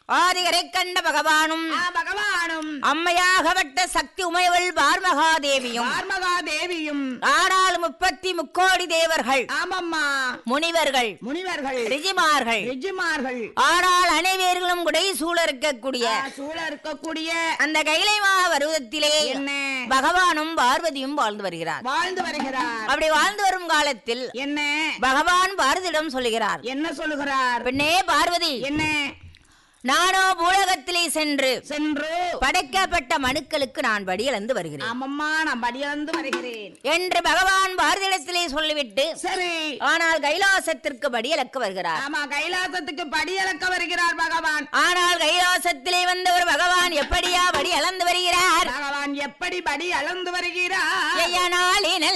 ஆதிகரை கண்ட பகவானும் ஆ, பகவானும் அம்மையாகப்பட்ட சக்தி உமையவள் பார்மகாதேவியும் பார்மகா தேவியும் ஆனால் முப்பத்தி முக்கோடி தேவர்கள் ஆமம்மா முனிவர்கள் முனிவர்கள் ரிஜிமார்கள் ரிஜிமார்கள் ஆனால் அனைவர்களும் குடை சூழ இருக்கக்கூடிய ஆ, சூழ இருக்கக்கூடிய அந்த கைலைமா பருவத்திலே என்ன பகவானும் பார்வதியும் வாழ்ந்து வருகிறார் வாழ்ந்து வருகிறார் அப்படி வாழ்ந்து வரும் காலத்தில் என்ன பகவான் பாரதியிடம் சொல்லுகிறார் என்ன சொல்லுகிறார் பெண்ணே பார்வதி என்ன நானோ பூலகத்திலே சென்று சென்று படைக்கப்பட்ட மனுக்களுக்கு நான் படியிழந்து வருகிறேன் ஆமம்மா நான் படியிழந்து வருகிறேன் என்று பகவான் பாரதியிடத்திலே சொல்லிவிட்டு சரி ஆனால் கைலாசத்திற்கு படியளக்க வருகிறார் ஆமா கைலாசத்துக்கு படியளக்க வருகிறார் பகவான் ஆனால் கைலாசத்திலே வந்த ஒரு பகவான் எப்படியா படி அளந்து வருகிறார் பகவான் எப்படி படி அளந்து வருகிறார் நாளினல்